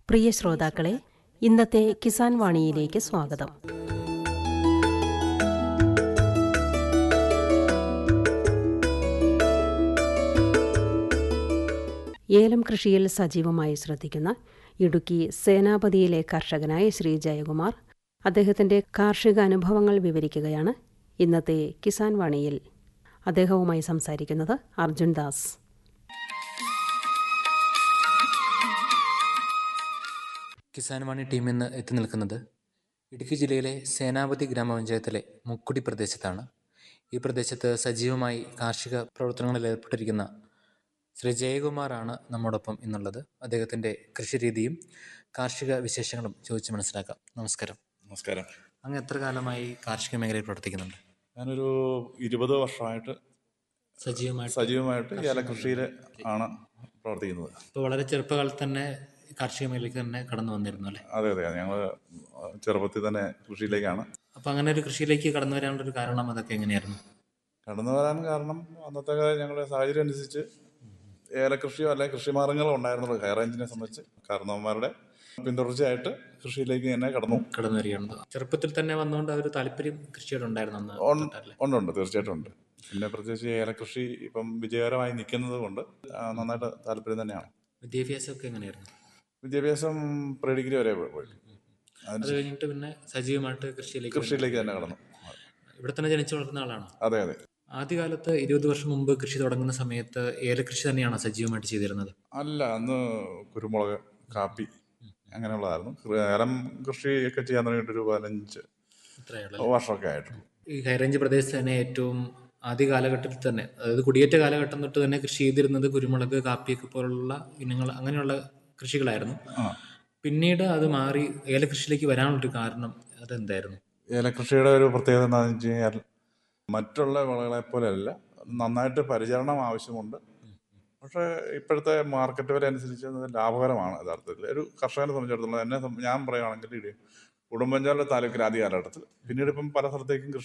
പ്രിയ ശ്രോതാക്കളെ ഇന്നത്തെ കിസാൻ വാണിയിലേക്ക് സ്വാഗതം ഏലം കൃഷിയിൽ സജീവമായി ശ്രദ്ധിക്കുന്ന ഇടുക്കി സേനാപതിയിലെ കർഷകനായ ശ്രീ ജയകുമാർ അദ്ദേഹത്തിന്റെ കാർഷിക അനുഭവങ്ങൾ വിവരിക്കുകയാണ് ഇന്നത്തെ കിസാൻ വാണിയിൽ അദ്ദേഹവുമായി സംസാരിക്കുന്നത് അർജുൻ ദാസ് കിസാൻ വാണി ടീം ഇന്ന് എത്തി നിൽക്കുന്നത് ഇടുക്കി ജില്ലയിലെ സേനാപതി ഗ്രാമപഞ്ചായത്തിലെ മുക്കുടി പ്രദേശത്താണ് ഈ പ്രദേശത്ത് സജീവമായി കാർഷിക പ്രവർത്തനങ്ങളിൽ ഏർപ്പെട്ടിരിക്കുന്ന ശ്രീ ജയകുമാറാണ് നമ്മോടൊപ്പം ഇന്നുള്ളത് അദ്ദേഹത്തിൻ്റെ കൃഷിരീതിയും കാർഷിക വിശേഷങ്ങളും ചോദിച്ച് മനസ്സിലാക്കാം നമസ്കാരം നമസ്കാരം അങ്ങ് എത്ര കാലമായി കാർഷിക മേഖലയിൽ പ്രവർത്തിക്കുന്നുണ്ട് ഞാനൊരു ഇരുപത് വർഷമായിട്ട് സജീവമായിട്ട് സജീവമായിട്ട് ഏലകൃഷിയിൽ ആണ് പ്രവർത്തിക്കുന്നത് ഇപ്പോൾ വളരെ ചെറുപ്പകാലത്ത് തന്നെ കാർഷിക മേഖലയ്ക്ക് തന്നെ കടന്നു വന്നിരുന്നു അല്ലേ അതെ അതെ ഞങ്ങൾ ചെറുപ്പത്തിൽ തന്നെ കൃഷിയിലേക്കാണ് അപ്പോൾ അങ്ങനെ ഒരു കൃഷിയിലേക്ക് കടന്നു വരാനുള്ള ഒരു കാരണം അതൊക്കെ എങ്ങനെയായിരുന്നു കടന്നു വരാൻ കാരണം അന്നത്തെ ഞങ്ങളുടെ സാഹചര്യം അനുസരിച്ച് ഏലകൃഷിയോ അല്ലെങ്കിൽ കൃഷിമാർഗങ്ങളോ ഉണ്ടായിരുന്നുള്ളൂ ഹൈറേഞ്ചിനെ സംബന്ധിച്ച് കാരണവന്മാരുടെ പിന്തുടർച്ചയായിട്ട് കൃഷിയിലേക്ക് തന്നെ കടന്നു കടന്നു വരികയാണ് ചെറുപ്പത്തിൽ തന്നെ വന്നുകൊണ്ട് ആ ഒരു താല്പര്യം കൃഷിയോട് ഉണ്ടായിരുന്നു അന്ന് ഉണ്ട് തൊട്ടല്ലേ? ഉണ്ട് ഉണ്ട് തീർച്ചയായിട്ടും ഉണ്ട് പിന്നെ പ്രത്യേകിച്ച് ഏലകൃഷി ഇപ്പം വിജയകരമായി നിൽക്കുന്നത് കൊണ്ട് ആ, നന്നായിട്ട് താല്പര്യം തന്നെയാണ് വിദ്യാഭ്യാസമൊക്കെ എങ്ങനെയായിരുന്നു വിദ്യാഭ്യാസം പ്രീ ഡിഗ്രി വരെ പോയി പോയി അത് അതിന് കഴിഞ്ഞിട്ട് പിന്നെ സജീവമായിട്ട് കൃഷിയിലേക്ക് കൃഷിയിലേക്ക് തന്നെ കടന്നു ഇവിടെ തന്നെ ജനിച്ചു വളർന്ന ആളാണ് അതെ അതെ ആദ്യകാലത്ത് ഇരുപത് വർഷം മുമ്പ് കൃഷി തുടങ്ങുന്ന സമയത്ത് ഏലകൃഷി തന്നെയാണോ സജീവമായിട്ട് ചെയ്തിരുന്നത് അല്ല അന്ന് കുരുമുളക് കാപ്പി അങ്ങനെയുള്ളതായിരുന്നു കൃ- ഏലം കൃഷിയൊക്കെ ചെയ്യാൻ തുടങ്ങിയിട്ട് ഒരു പതിനഞ്ച് ഇത്രയുള്ള വർഷമൊക്കെ ആയിട്ടുള്ളൂ ഈ ഹൈറേഞ്ച് പ്രദേശത്ത് തന്നെ ഏറ്റവും ആദ്യ കാലഘട്ടത്തിൽ തന്നെ അതായത് കുടിയേറ്റ കാലഘട്ടം തൊട്ട് തന്നെ കൃഷി ചെയ്തിരുന്നത് കുരുമുളക് കാപ്പിയൊക്കെ പോലുള്ള ഇനങ്ങൾ അങ്ങനെയുള്ള കൃഷികളായിരുന്നു ആ പിന്നീട് അത് മാറി ഏലകൃഷിയിലേക്ക് വരാനുള്ളൊരു കാരണം അതെന്തായിരുന്നു ഏലകൃഷിയുടെ ഒരു പ്രത്യേകത എന്താണെന്ന് വെച്ച് കഴിഞ്ഞാൽ മറ്റുള്ള വിളകളെ പോലെയല്ല നന്നായിട്ട് പരിചരണം ആവശ്യമുണ്ട് പക്ഷേ ഇപ്പോഴത്തെ മാർക്കറ്റ് വില അനുസരിച്ച് അത് ലാഭകരമാണ് യഥാർത്ഥത്തിൽ ഒരു കർഷകനെ സംബന്ധിച്ചിടത്തോളം എന്നെ സം- ഞാൻ പറയുകയാണെങ്കിൽ ഇടി ഉടുമ്പൻചോല താലൂക്കിൽ ആദ്യ കാലഘട്ടത്തിൽ പിന്നീട് ഇപ്പം പല സ്ഥലത്തേക്കും കൃഷി